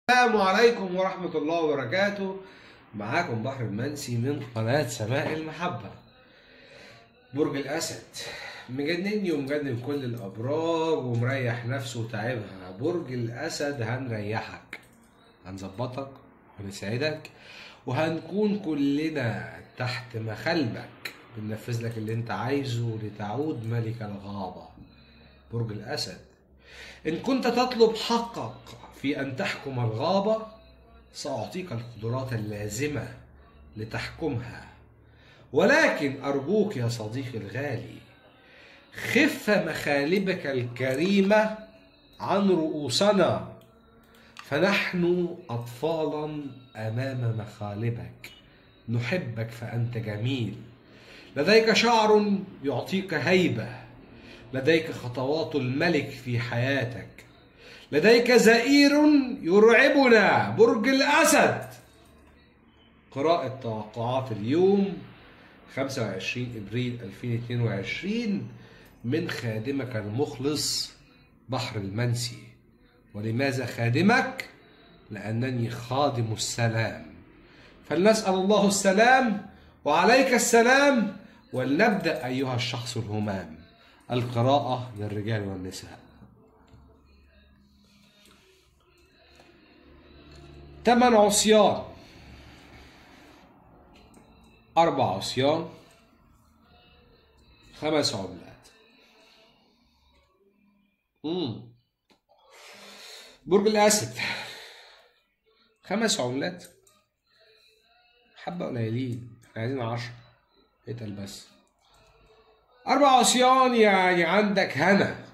السلام عليكم ورحمة الله وبركاته معاكم بحر المنسي من قناة سماء المحبة برج الأسد مجنني ومجنن كل الأبراج ومريح نفسه وتعبها برج الأسد هنريحك هنظبطك وهنسعدك وهنكون كلنا تحت مخالبك بننفذ لك اللي انت عايزه لتعود ملك الغابة برج الأسد إن كنت تطلب حقك في أن تحكم الغابة سأعطيك القدرات اللازمة لتحكمها ولكن أرجوك يا صديقي الغالي خف مخالبك الكريمة عن رؤوسنا فنحن أطفالا أمام مخالبك نحبك فأنت جميل لديك شعر يعطيك هيبة لديك خطوات الملك في حياتك لديك زئير يرعبنا برج الأسد قراءة توقعات اليوم 25 إبريل 2022 من خادمك المخلص بحر المنسي ولماذا خادمك؟ لأنني خادم السلام فلنسأل الله السلام وعليك السلام ولنبدأ أيها الشخص الهمام القراءة للرجال والنساء تمن عصيان أربع عصيان خمس عملات مم. برج الأسد خمس عملات حبة قليلين احنا عايزين عشرة اتقل بس أربع عصيان يعني عندك هنا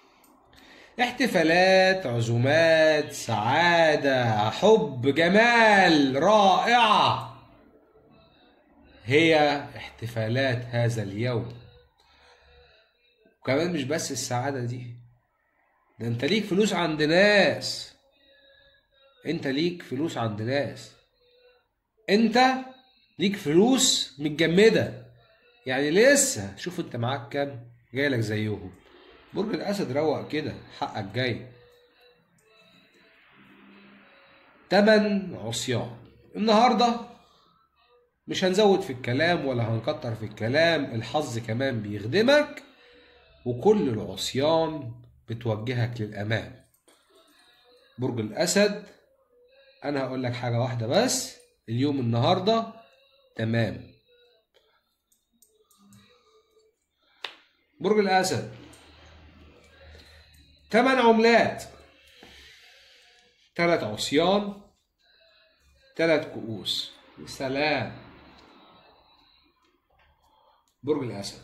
احتفالات عزومات سعادة حب جمال رائعة هي احتفالات هذا اليوم وكمان مش بس السعادة دي ده انت ليك فلوس عند ناس انت ليك فلوس عند ناس انت ليك فلوس متجمدة يعني لسه شوف انت معاك كام جايلك زيهم برج الاسد روق كده حقك جاي تمن عصيان النهارده مش هنزود في الكلام ولا هنكتر في الكلام الحظ كمان بيخدمك وكل العصيان بتوجهك للامام برج الاسد انا هقول لك حاجه واحده بس اليوم النهارده تمام برج الاسد ثمان عملات ثلاث عصيان ثلاث كؤوس سلام برج الاسد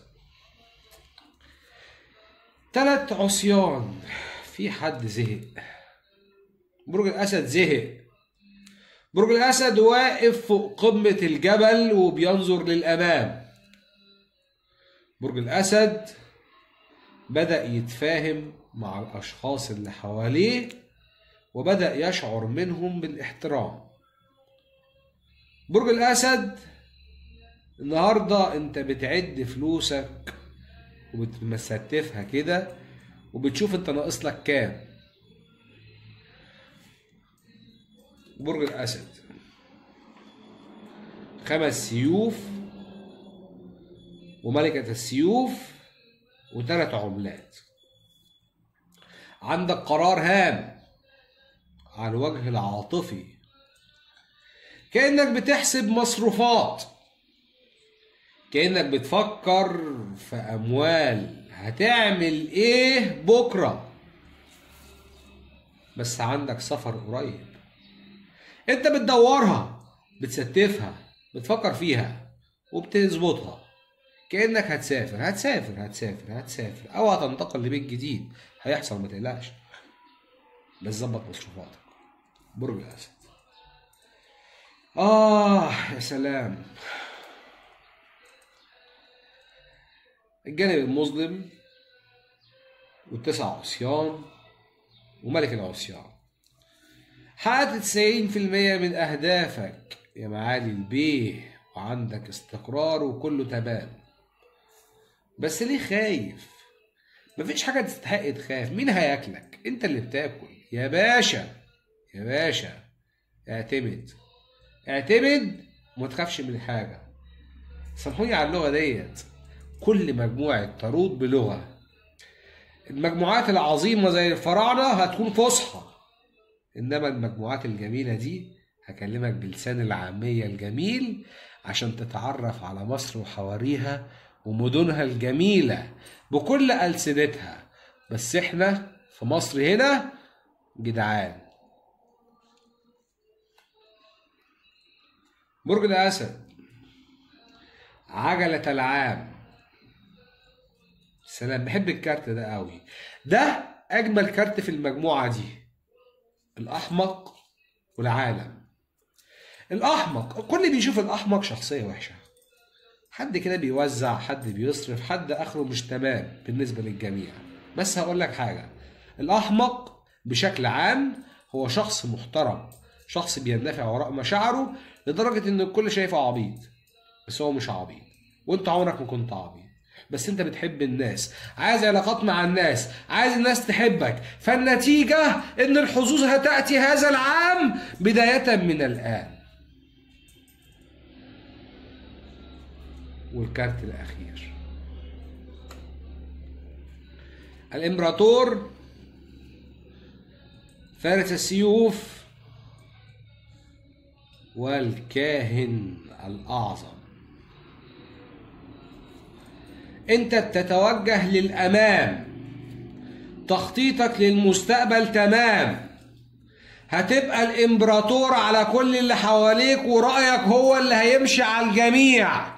ثلاث عصيان في حد زهق برج الاسد زهق برج الاسد واقف فوق قمه الجبل وبينظر للامام برج الاسد بدا يتفاهم مع الاشخاص اللي حواليه وبدا يشعر منهم بالاحترام برج الاسد النهارده انت بتعد فلوسك وبتمستفها كده وبتشوف انت ناقص لك كام برج الاسد خمس سيوف وملكة السيوف وثلاث عملات عندك قرار هام على الوجه العاطفي كأنك بتحسب مصروفات كأنك بتفكر في أموال هتعمل إيه بكرة بس عندك سفر قريب أنت بتدورها بتستفها بتفكر فيها وبتظبطها كأنك هتسافر هتسافر هتسافر هتسافر أو هتنتقل لبيت جديد هيحصل ما تقلقش بس ظبط مصروفاتك برج الأسد آه يا سلام الجانب المظلم والتسع عصيان وملك العصيان حققت 90% من أهدافك يا معالي البيه وعندك استقرار وكله تمام بس ليه خايف مفيش حاجة تستحق تخاف مين هياكلك انت اللي بتاكل يا باشا يا باشا اعتمد اعتمد وما تخافش من حاجة سامحوني على اللغة ديت كل مجموعة تروض بلغة المجموعات العظيمة زي الفراعنة هتكون فصحى إنما المجموعات الجميلة دي هكلمك بلسان العامية الجميل عشان تتعرف على مصر وحواريها ومدنها الجميلة بكل ألسنتها بس احنا في مصر هنا جدعان برج الأسد عجلة العام سلام بحب الكارت ده قوي ده أجمل كارت في المجموعة دي الأحمق والعالم الأحمق كل بيشوف الأحمق شخصية وحشة حد كده بيوزع حد بيصرف حد آخره مش تمام بالنسبة للجميع بس هقول لك حاجة الأحمق بشكل عام هو شخص محترم شخص بيندفع وراء مشاعره لدرجة إن الكل شايفه عبيط بس هو مش عبيط وأنت عمرك ما كنت عبيط بس انت بتحب الناس عايز علاقات مع الناس عايز الناس تحبك فالنتيجة ان الحظوظ هتأتي هذا العام بداية من الآن والكارت الأخير الإمبراطور فارس السيوف والكاهن الأعظم انت بتتوجه للامام تخطيطك للمستقبل تمام هتبقى الامبراطور على كل اللي حواليك ورأيك هو اللي هيمشي على الجميع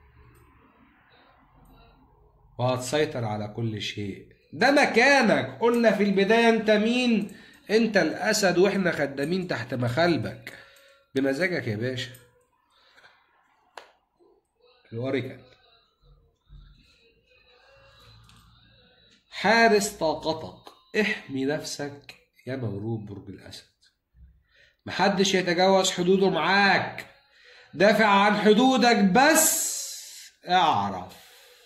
وهتسيطر على كل شيء ده مكانك قلنا في البداية انت مين انت الاسد واحنا خدامين تحت مخالبك بمزاجك يا باشا الوريكان حارس طاقتك احمي نفسك يا مولود برج الأسد محدش يتجاوز حدوده معاك دافع عن حدودك بس اعرف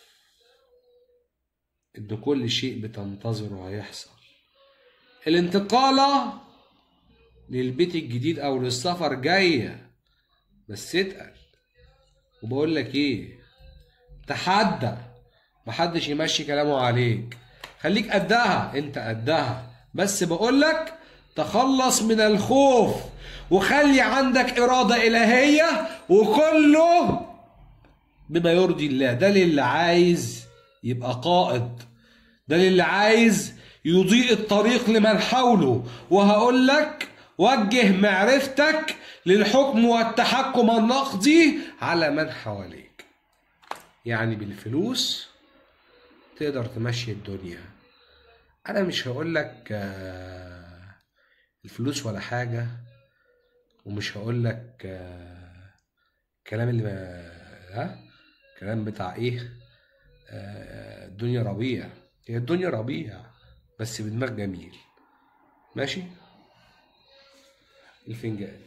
ان كل شيء بتنتظره هيحصل الانتقالة للبيت الجديد او للسفر جاية بس اتقل وبقول لك ايه تحدى محدش يمشي كلامه عليك خليك قدها انت قدها بس بقولك تخلص من الخوف وخلي عندك إرادة إلهية وكله بما يرضي الله ده للي عايز يبقى قائد ده للي عايز يضيء الطريق لمن حوله وهقول لك وجه معرفتك للحكم والتحكم النقدي على من حواليك يعني بالفلوس تقدر تمشي الدنيا انا مش هقول لك الفلوس ولا حاجه ومش هقول لك كلام اللي ها كلام بتاع ايه الدنيا ربيع هي الدنيا ربيع بس بدماغ جميل ماشي الفنجان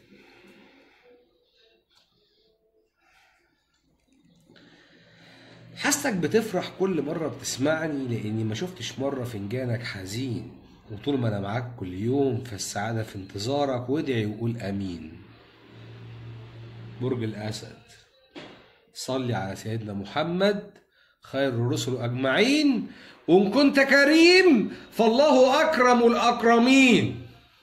حاسك بتفرح كل مرة بتسمعني لأني ما شفتش مرة فنجانك حزين وطول ما أنا معاك كل يوم فالسعادة في انتظارك وادعي وقول أمين برج الأسد صلي على سيدنا محمد خير الرسل أجمعين وإن كنت كريم فالله أكرم الأكرمين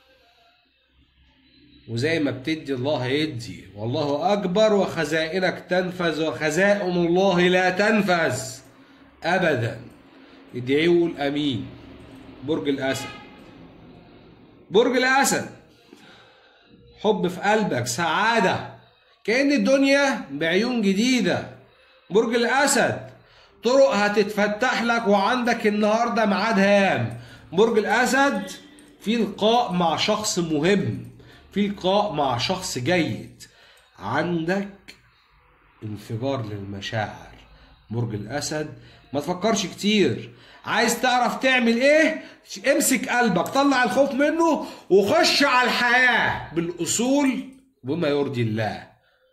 وزي ما بتدي الله يدي والله أكبر وخزائنك تنفذ وخزائن الله لا تنفذ أبدا ادعي وقول أمين برج الأسد برج الأسد حب في قلبك سعادة كأن الدنيا بعيون جديدة برج الأسد طرق هتتفتح لك وعندك النهارده ميعاد هام برج الأسد في لقاء مع شخص مهم في لقاء مع شخص جيد عندك انفجار للمشاعر برج الاسد ما تفكرش كتير عايز تعرف تعمل ايه امسك قلبك طلع الخوف منه وخش على الحياة بالاصول بما يرضي الله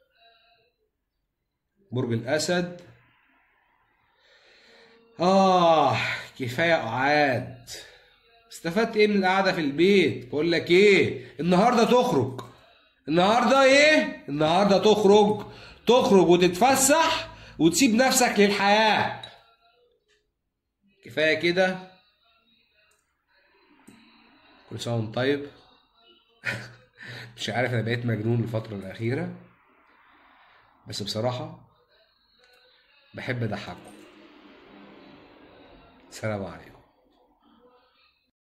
برج الاسد اه كفاية قعاد استفدت ايه من القعده في البيت بقول لك ايه النهارده تخرج النهارده ايه النهارده تخرج تخرج وتتفسح وتسيب نفسك للحياه كفايه كده كل سنه وانت طيب مش عارف انا بقيت مجنون الفتره الاخيره بس بصراحه بحب اضحككم سلام عليكم